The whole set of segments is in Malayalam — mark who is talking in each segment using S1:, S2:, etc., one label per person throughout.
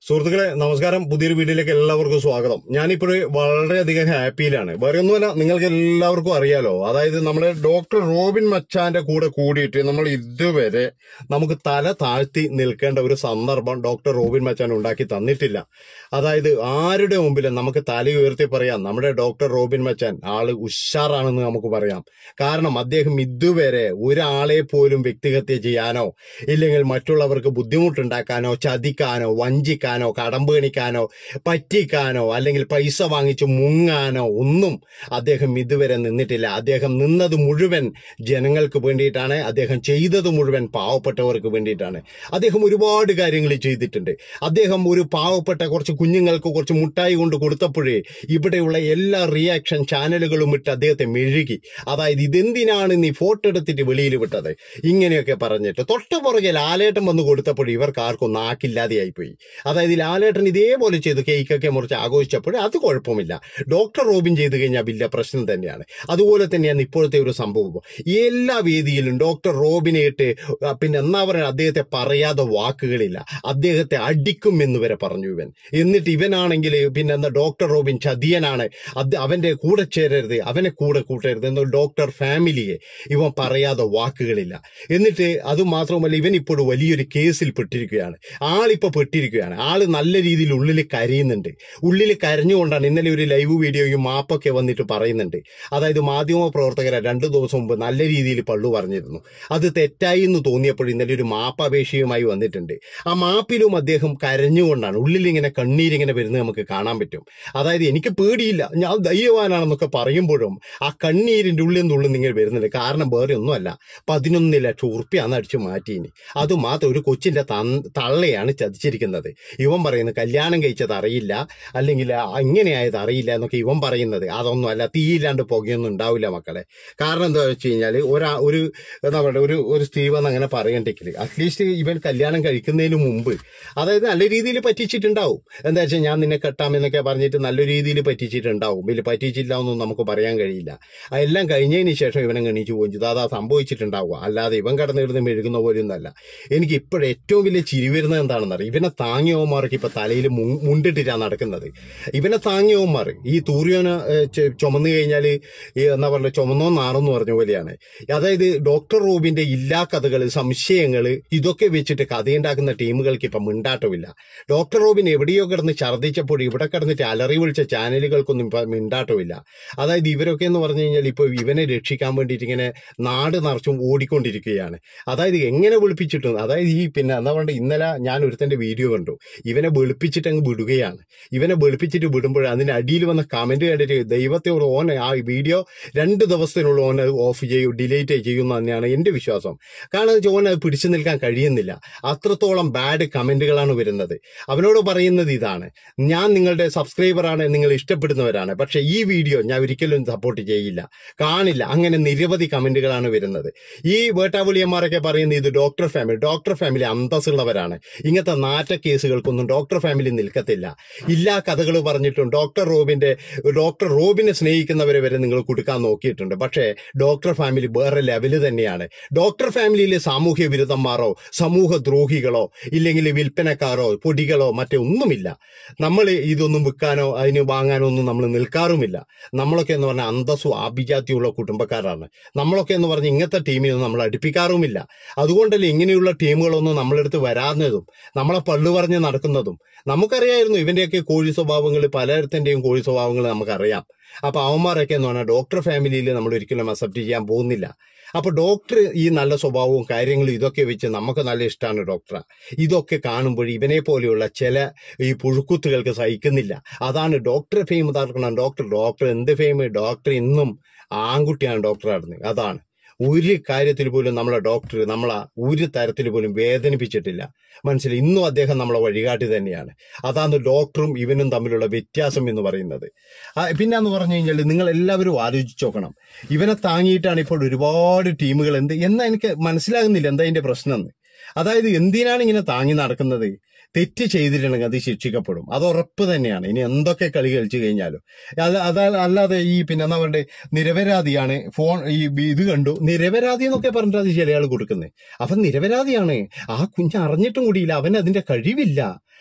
S1: സുഹൃത്തുക്കളെ നമസ്കാരം പുതിയൊരു വീഡിയോയിലേക്ക് എല്ലാവർക്കും സ്വാഗതം ഞാനിപ്പോൾ വളരെയധികം ഹാപ്പിയിലാണ് വേറെ ഒന്നുമല്ല നിങ്ങൾക്ക് എല്ലാവർക്കും അറിയാലോ അതായത് നമ്മുടെ ഡോക്ടർ റോബിൻ മച്ചാന്റെ കൂടെ കൂടിയിട്ട് നമ്മൾ ഇതുവരെ നമുക്ക് തല താഴ്ത്തി നിൽക്കേണ്ട ഒരു സന്ദർഭം ഡോക്ടർ റോബിൻ മച്ചാൻ ഉണ്ടാക്കി തന്നിട്ടില്ല അതായത് ആരുടെ മുമ്പിലും നമുക്ക് തല ഉയർത്തി പറയാം നമ്മുടെ ഡോക്ടർ റോബിൻ മച്ചാൻ ആള് ഉഷാറാണെന്ന് നമുക്ക് പറയാം കാരണം അദ്ദേഹം ഇതുവരെ ഒരാളെ പോലും വ്യക്തിഹത്യ ചെയ്യാനോ ഇല്ലെങ്കിൽ മറ്റുള്ളവർക്ക് ബുദ്ധിമുട്ടുണ്ടാക്കാനോ ചതിക്കാനോ വഞ്ചിക്കാനോ കടമ്പ് കണിക്കാനോ പറ്റിക്കാനോ അല്ലെങ്കിൽ പൈസ വാങ്ങിച്ച് മുങ്ങാനോ ഒന്നും അദ്ദേഹം ഇതുവരെ നിന്നിട്ടില്ല അദ്ദേഹം നിന്നത് മുഴുവൻ ജനങ്ങൾക്ക് വേണ്ടിയിട്ടാണ് അദ്ദേഹം ചെയ്തത് മുഴുവൻ പാവപ്പെട്ടവർക്ക് വേണ്ടിയിട്ടാണ് അദ്ദേഹം ഒരുപാട് കാര്യങ്ങൾ ചെയ്തിട്ടുണ്ട് അദ്ദേഹം ഒരു പാവപ്പെട്ട കുറച്ച് കുഞ്ഞുങ്ങൾക്ക് കുറച്ച് മുട്ടായി കൊണ്ട് കൊടുത്തപ്പോഴേ ഇവിടെയുള്ള എല്ലാ റിയാക്ഷൻ ചാനലുകളും ഇട്ട് അദ്ദേഹത്തെ മെഴുകി അതായത് ഇതെന്തിനാണ് നീ ഫോട്ടോ എടുത്തിട്ട് വെളിയിൽ വിട്ടത് ഇങ്ങനെയൊക്കെ പറഞ്ഞിട്ട് തൊട്ട പുറകെ ലാലേട്ടൻ വന്ന് കൊടുത്തപ്പോൾ ഇവർക്ക് ആർക്കും നാക്കില്ലാതെയായി പോയി അതായത് ലാലേട്ടൻ ഇതേപോലെ ചെയ്ത് കേക്കൊക്കെ മുറിച്ച് ആഘോഷിച്ചപ്പോൾ അത് കുഴപ്പമില്ല ഡോക്ടർ റോബിൻ ചെയ്തു കഴിഞ്ഞാൽ വലിയ പ്രശ്നം തന്നെയാണ് അതുപോലെ തന്നെയാണ് ഇപ്പോഴത്തെ ഒരു സംഭവം എല്ലാ വേദിയിലും ഡോക്ടർ റോബിനെ ഇട്ട് ആ, പിന്നെ എന്നാ പറയുക അദ്ദേഹത്തെ പറയാതെ വാക്കുകളില്ല അദ്ദേഹത്തെ അടിക്കും എന്ന് വരെ പറഞ്ഞു ഇവൻ എന്നിട്ട് ഇവനാണെങ്കിൽ പിന്നെ എന്താ ഡോക്ടർ റോബിൻ ചതിയനാണ് അത് അവന്റെ കൂടെ ചേരരുത് അവനെ കൂടെ കൂട്ടരുത് എന്ന ഡോക്ടർ ഫാമിലിയെ ഇവൻ പറയാതെ വാക്കുകളില്ല എന്നിട്ട് അത് മാത്രമല്ല ഇവൻ ഇപ്പോൾ വലിയൊരു കേസിൽ പെട്ടിരിക്കുകയാണ് ആളിപ്പോ പെട്ടിരിക്കുകയാണ് ആള് നല്ല രീതിയിൽ ഉള്ളിൽ കരയുന്നുണ്ട് ഉള്ളിൽ കരഞ്ഞുകൊണ്ടാണ് ഇന്നലെ ഒരു ലൈവ് വീഡിയോയും മാപ്പൊക്കെ വന്നിട്ട് പറയുന്നുണ്ട് അതായത് മാധ്യമ പ്രവർത്തകരെ രണ്ടു ദിവസം മുമ്പ് നല്ല രീതിയിൽ പള്ളു പറഞ്ഞിരുന്നു അത് തെറ്റായി എന്ന് തോന്നിയപ്പോൾ ഇന്നലെ ഒരു മാപ്പപേക്ഷയുമായി വന്നിട്ടുണ്ട് ആ മാപ്പിലും അദ്ദേഹം കരഞ്ഞുകൊണ്ടാണ് ഉള്ളിൽ ഇങ്ങനെ കണ്ണീരിങ്ങനെ വരുന്നത് നമുക്ക് കാണാൻ പറ്റും അതായത് എനിക്ക് പേടിയില്ല ഞാൻ ധൈര്യവാനാണെന്നൊക്കെ പറയുമ്പോഴും ആ കണ്ണീരിന്റെ ഉള്ളിൽ നിന്ന് ഉള്ളിൽ ഇങ്ങനെ വരുന്നുണ്ട് കാരണം വേറെ ഒന്നുമല്ല പതിനൊന്ന് ലക്ഷം ഉറുപ്പ്യാന്ന് അടിച്ചു മാറ്റിയിനി അത് മാത്രം ഒരു കൊച്ചിന്റെ തൻ- തള്ളയാണ് ചതിച്ചിരിക്കുന്നത് ഇവൻ പറയുന്നത് കല്യാണം കഴിച്ചത് അറിയില്ല അല്ലെങ്കിൽ ഇങ്ങനെയായത് അറിയില്ല എന്നൊക്കെ ഇവൻ പറയുന്നത് അതൊന്നും അല്ല തീയില്ലാണ്ട് പുകയൊന്നും ഉണ്ടാവില്ല മക്കളെ കാരണം എന്താ വെച്ച് കഴിഞ്ഞാൽ ഒരാ ഒരു എന്താ പറയുക ഒരു ഒരു സ്ത്രീ വന്ന് അങ്ങനെ പറയണ്ടെങ്കിൽ അറ്റ്ലീസ്റ്റ് ഇവൻ കല്യാണം കഴിക്കുന്നതിന് മുമ്പ് അതായത് നല്ല രീതിയിൽ പറ്റിച്ചിട്ടുണ്ടാവും എന്താ വെച്ചാൽ ഞാൻ നിന്നെ കെട്ടാമെന്നൊക്കെ പറഞ്ഞിട്ട് നല്ല രീതിയിൽ പറ്റിച്ചിട്ടുണ്ടാവും ഇതിൽ പറ്റിച്ചില്ല എന്നൊന്നും നമുക്ക് പറയാൻ കഴിയില്ല അതെല്ലാം കഴിഞ്ഞതിന് ശേഷം ഇവനെ ഗണിച്ചു പോയി ചെയ്തു അതാ സംഭവിച്ചിട്ടുണ്ടാവുക അല്ലാതെ ഇവൻ കടന്നിരുന്ന് മെഴുകുന്ന പോലെയൊന്നല്ല എനിക്ക് ഇപ്പോഴും ഏറ്റവും വലിയ ചിരി വരുന്നത് എന്താണെന്നറിയാം ഇവനെ താങ്ങിയവന്മാർക്ക് ഇപ്പൊ തലയിൽ മുണ്ടിട്ടിട്ടാണ് നടക്കുന്നത് ഇവനെ താങ്ങിയവന്മാർ ഈ തൂറിയോനെ ഏഹ്, ചെ- ചുമന്നു കഴിഞ്ഞാൽ ഈ എന്താ പറയുക ചുമന്നോ നാറെന്ന് പറഞ്ഞ പോലെയാണ് അതായത് ഡോക്ടർ റൂബിന്റെ ഇല്ലാ കഥകൾ സംശയങ്ങൾ ഇതൊക്കെ വെച്ചിട്ട് കഥയുണ്ടാക്കുന്ന ടീമുകൾക്ക് ഇപ്പം മിണ്ടാട്ടമില്ല ഡോക്ടർ റോബിൻ എവിടെയോ കിടന്ന് ഛർദ്ദിച്ചപ്പോൾ ഇവിടെ കിടന്നിട്ട് അലറി വിളിച്ച ചാനലുകൾക്കൊന്നും ഇപ്പം മിണ്ടാട്ടമില്ല അതായത് ഇവരൊക്കെ എന്ന് പറഞ്ഞു കഴിഞ്ഞാൽ ഇപ്പോൾ ഇവനെ രക്ഷിക്കാൻ വേണ്ടിയിട്ട് ഇങ്ങനെ നാട് നിറച്ചും ഓടിക്കൊണ്ടിരിക്കുകയാണ് അതായത് എങ്ങനെ വെളുപ്പിച്ചിട്ടും അതായത് ഈ പിന്നെ എന്താ പറയുക ഇന്നലെ ഞാൻ ഒരുത്തന്റെ വീഡിയോ കണ്ടു ഇവനെ വെളുപ്പിച്ചിട്ട് അങ്ങ് വിടുകയാണ് ഇവനെ വെളുപ്പിച്ചിട്ട് വിടുമ്പോൾ അതിന്റെ അടിയിൽ വന്ന കമന്റ് കണ്ടിട്ട് ദൈവത്തെ ഒരു ഓൻ ആ വീഡിയോ രണ്ട് ദിവസത്തിനുള്ള ഓൻ അത് ഓഫ് ചെയ്യും ഡിലീറ്റ് ചെയ്യുന്ന തന്നെയാണ് എന്റെ വിശ്വാസം കാരണം വെച്ചാൽ ഓൻ അത് പിടിച്ചു നിൽക്കാൻ കഴിയുന്നില്ല അത്രത്തോളം ബാഡ് കമന്റുകളാണ് വരുന്നത് അവനോട് പറയുന്നത് ഇതാണ് ഞാൻ നിങ്ങളുടെ സബ്സ്ക്രൈബറാണ് നിങ്ങൾ ഇഷ്ടപ്പെടുന്നവരാണ് പക്ഷെ ഈ വീഡിയോ ഞാൻ ഒരിക്കലും സപ്പോർട്ട് ചെയ്യില്ല കാണില്ല അങ്ങനെ നിരവധി കമന്റുകളാണ് വരുന്നത് ഈ വേട്ടാവുളിയന്മാരൊക്കെ പറയുന്നത് ഇത് ഡോക്ടർ ഫാമിലി ഡോക്ടർ ഫാമിലി അന്തസ്സുള്ളവരാണ് ഇങ്ങനത്തെ നാറ്റ കേസുകൾക്കൊന്നും ഡോക്ടർ ഫാമിലി നിൽക്കത്തില്ല ഇല്ലാ കഥകൾ പറഞ്ഞിട്ടും ഡോക്ടർ റോബിന്റെ ഡോക്ടർ റോബിനെ സ്നേഹിക്കുന്നവരെ വരെ നിങ്ങൾ കൊടുക്കാൻ നോക്കിയിട്ടുണ്ട് പക്ഷേ ഡോക്ടർ ഫാമിലി വേറെ ലെവല് തന്നെയാണ് ഡോക്ടർ ഫാമിലിയിലെ സാമൂഹ്യ വിരുദ്ധന്മാരോ സമൂഹ ദ്രോഹികളോ ഇല്ലെങ്കിൽ വിൽപ്പനക്കാരോ പൊടികളോ മറ്റേ ഒന്നുമില്ല നമ്മൾ ഇതൊന്നും വിൽക്കാനോ അതിന് വാങ്ങാനോ ഒന്നും നമ്മൾ നിൽക്കാറുമില്ല നമ്മളൊക്കെ എന്ന് പറഞ്ഞാൽ അന്തസ്സും ആഭിജാത്യമുള്ള കുടുംബക്കാരാണ് നമ്മളൊക്കെ എന്ന് പറഞ്ഞ് ഇങ്ങനത്തെ ടീമിനൊന്നും നമ്മൾ അടുപ്പിക്കാറുമില്ല അതുകൊണ്ടല്ലേ ഇങ്ങനെയുള്ള ടീമുകളൊന്നും നമ്മളെടുത്ത് വരാഞ്ഞതും നമ്മളെ പള്ളു പറഞ്ഞ് നടക്കുന്നതും നമുക്കറിയായിരുന്നു ഇവന്റെയൊക്കെ കോഴി സ്വഭാവങ്ങൾ പലയിടത്തിന്റെയും കോഴി സ്വഭാവങ്ങൾ നമുക്കറിയാം അപ്പൊ അവന്മാരൊക്കെ എന്ന് പറഞ്ഞാൽ ഡോക്ടർ ഫാമിലിയിൽ നമ്മൾ ഒരിക്കലും അക്സെപ്റ്റ് ചെയ്യാൻ പോകുന്നില്ല അപ്പൊ ഡോക്ടർ ഈ നല്ല സ്വഭാവവും കാര്യങ്ങളും ഇതൊക്കെ വെച്ച് നമുക്ക് നല്ല ഇഷ്ടമാണ് ഡോക്ടറെ ഇതൊക്കെ കാണുമ്പോൾ ഇവനെ പോലെയുള്ള ചില ഈ പുഴുക്കുത്തുകൾക്ക് സഹിക്കുന്നില്ല അതാണ് ഡോക്ടർ ഫെയിം തർക്കണം ഡോക്ടർ ഡോക്ടർ എന്ത് ഫെയിം ഡോക്ടർ ഇന്നും ആൺകുട്ടിയാണ് ഡോക്ടറായിരുന്നു അതാണ് ഒരു കാര്യത്തിൽ പോലും നമ്മളെ ഡോക്ടർ നമ്മളെ ഒരു തരത്തിൽ പോലും വേദനിപ്പിച്ചിട്ടില്ല മനസ്സിലായി ഇന്നും അദ്ദേഹം നമ്മളെ വഴികാട്ടി തന്നെയാണ് അതാണ് ഡോക്ടറും ഇവനും തമ്മിലുള്ള വ്യത്യാസം എന്ന് പറയുന്നത് ആ, പിന്നെ എന്ന് പറഞ്ഞു കഴിഞ്ഞാൽ നിങ്ങൾ എല്ലാവരും ആലോചിച്ച് നോക്കണം ഇവനെ താങ്ങിയിട്ടാണ് ഇപ്പോൾ ഒരുപാട് ടീമുകൾ എന്ത് എന്നാ എനിക്ക് മനസ്സിലാകുന്നില്ല എന്താ അതിന്റെ പ്രശ്നം എന്ന് അതായത് എന്തിനാണ് ഇങ്ങനെ താങ്ങി നടക്കുന്നത് തെറ്റ് ചെയ്തിട്ടുണ്ടെങ്കിൽ അത് ശിക്ഷിക്കപ്പെടും അത് ഉറപ്പ് തന്നെയാണ് ഇനി എന്തൊക്കെ കളി കളിച്ചു കഴിഞ്ഞാലും അത് അതാ അല്ലാതെ ഈ പിന്നെ എന്താ പറയുക നിരപരാധിയാണ് ഫോൺ ഈ ഇത് കണ്ടു നിരപരാധി എന്നൊക്കെ പറഞ്ഞിട്ട് അത് ചില ആൾ കൊടുക്കുന്നത് അവൻ നിരപരാധിയാണ് ആ കുഞ്ഞ് അറിഞ്ഞിട്ടും കൂടിയില്ല അവൻ അതിന്റെ കഴിവില്ല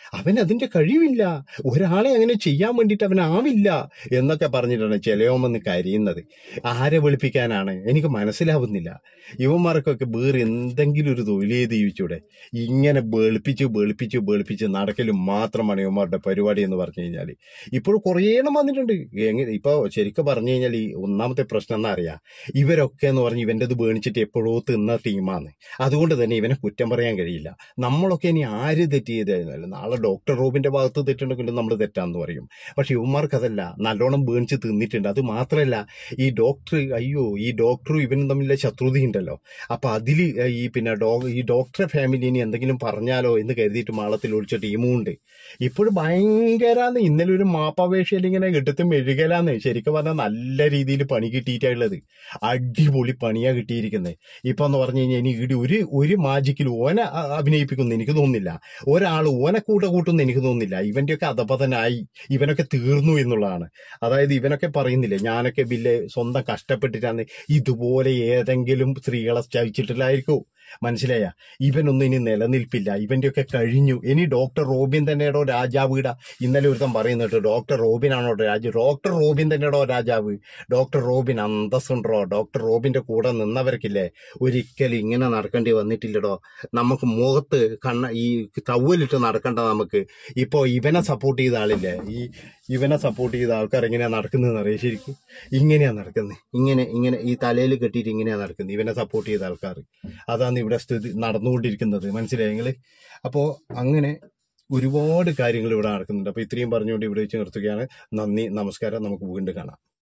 S1: അവൻ അതിന്റെ കഴിവില്ല ഒരാളെ അങ്ങനെ ചെയ്യാൻ വേണ്ടിയിട്ട് അവനാവില്ല എന്നൊക്കെ പറഞ്ഞിട്ടാണ് ചിലയോമെന്ന് കരയുന്നത് ആരെ വെളുപ്പിക്കാനാണ് എനിക്ക് മനസ്സിലാവുന്നില്ല യുവന്മാർക്കൊക്കെ വേറെ എന്തെങ്കിലും ഒരു തൊഴിൽ ചെയ്ത് ജീവിച്ചൂടെ ഇങ്ങനെ വെളുപ്പിച്ച് വെളുപ്പിച്ച് വെളുപ്പിച്ച് നടക്കലും മാത്രമാണ് യുവന്മാരുടെ പരിപാടി എന്ന് പറഞ്ഞു കഴിഞ്ഞാൽ ഇപ്പോൾ കുറേ എണ്ണം വന്നിട്ടുണ്ട് എങ്ങനെ ഇപ്പൊ ശരിക്കും പറഞ്ഞു കഴിഞ്ഞാൽ ഈ ഒന്നാമത്തെ പ്രശ്നം എന്താ അറിയാ ഇവരൊക്കെ എന്ന് പറഞ്ഞ് ഇവൻ്റെത് വേണിച്ചിട്ട് എപ്പോഴോ തിന്ന ടീമാണ് അതുകൊണ്ട് തന്നെ ഇവനെ കുറ്റം പറയാൻ കഴിയില്ല നമ്മളൊക്കെ ഇനി ആര് തെറ്റ് ചെയ്താലും നാളെ ഡോക്ടർ റോബിന്റെ ഭാഗത്ത് തെറ്റുണ്ടെങ്കിലും നമ്മൾ തെറ്റാന്ന് പറയും പക്ഷെ ഇവന്മാർക്ക് അതല്ല നല്ലോണം വേണിച്ച് തിന്നിട്ടുണ്ട് അത് മാത്രമല്ല ഈ ഡോക്ടർ അയ്യോ ഈ ഡോക്ടറും ഇവനും തമ്മിലുള്ള ശത്രുതയുണ്ടല്ലോ അപ്പൊ അതില് ഈ പിന്നെ ഡോ ഈ ഡോക്ടറെ ഫാമിലി ഇനി എന്തെങ്കിലും പറഞ്ഞാലോ എന്ന് കരുതിയിട്ട് മാളത്തിൽ ഒളിച്ച ടീമും ഉണ്ട് ഇപ്പോഴും ഭയങ്കരാന്ന് ഇന്നലെ ഒരു മാപ്പപേക്ഷയിൽ ഇങ്ങനെ എടുത്ത് മെഴുകലാന്ന് ശരിക്കും പറഞ്ഞാൽ നല്ല രീതിയിൽ പണി കിട്ടിയിട്ടുള്ളത് അടിപൊളി പണിയാ കിട്ടിയിരിക്കുന്നത് ഇപ്പൊ എന്ന് പറഞ്ഞു കഴിഞ്ഞാൽ ഇനി ഇവിടെ ഒരു ഒരു മാജിക്കിൽ ഓനെ അ- അഭിനയിപ്പിക്കുന്നു എനിക്ക് തോന്നുന്നില്ല ഒരാൾ ഓനെ കൂട്ട കൂട്ടുന്നു എനിക്ക് തോന്നുന്നില്ല ഇവന്റെയൊക്കെ അധപതനായി ഇവനൊക്കെ തീർന്നു എന്നുള്ളതാണ് അതായത് ഇവനൊക്കെ പറയുന്നില്ലേ ഞാനൊക്കെ ബില്ല് സ്വന്തം കഷ്ടപ്പെട്ടിട്ടാണ് ഇതുപോലെ ഏതെങ്കിലും സ്ത്രീകളെ ചതിച്ചിട്ടില്ലായിരിക്കും മനസ്സിലായ ഇവനൊന്നും ഇനി നിലനിൽപ്പില്ല ഇവന്റെയൊക്കെ കഴിഞ്ഞു ഇനി ഡോക്ടർ റോബിൻ തന്നെയാണോ രാജാവ് ഇന്നലെ ഒരുത്തൻ പറയുന്നുണ്ട് ഡോക്ടർ റോബിനാണോ രാജാവ് ഡോക്ടർ റോബിൻ തന്നെയാണോ രാജാവ് ഡോക്ടർ റോബിൻ അന്തസ്സുണ്ടോ ഡോക്ടർ റോബിന്റെ കൂടെ നിന്നവർക്കില്ലേ ഒരിക്കലും ഇങ്ങനെ നടക്കേണ്ടി വന്നിട്ടില്ലടോ നമുക്ക് മുഖത്ത് കണ്ണ ഈ തവലിട്ട് നടക്കണ്ട നമുക്ക് ഇപ്പോ ഇവനെ സപ്പോർട്ട് ചെയ്ത ആളില്ലേ ഈ ഇവനെ സപ്പോർട്ട് ചെയ്ത ആൾക്കാർ എങ്ങനെയാ നടക്കുന്നതെന്ന് അറിയാം ശരിക്കും ഇങ്ങനെയാ നടക്കുന്നത് ഇങ്ങനെ ഇങ്ങനെ ഈ തലയിൽ കെട്ടിയിട്ട് ഇങ്ങനെയാ നടക്കുന്നത് ഇവനെ സപ്പോർട്ട് ചെയ്ത ആൾക്കാർ അതാണ് ഇവിടെ സ്ഥിതി നടന്നുകൊണ്ടിരിക്കുന്നത് മനസ്സിലായി നിങ്ങള് അപ്പോ അങ്ങനെ ഒരുപാട് കാര്യങ്ങൾ ഇവിടെ നടക്കുന്നുണ്ട് അപ്പൊ ഇത്രയും പറഞ്ഞുകൊണ്ട് ഇവിടെ വെച്ച് നിർത്തുകയാണ് നന്ദി നമസ്കാരം നമുക്ക് വീണ്ടും കാണാം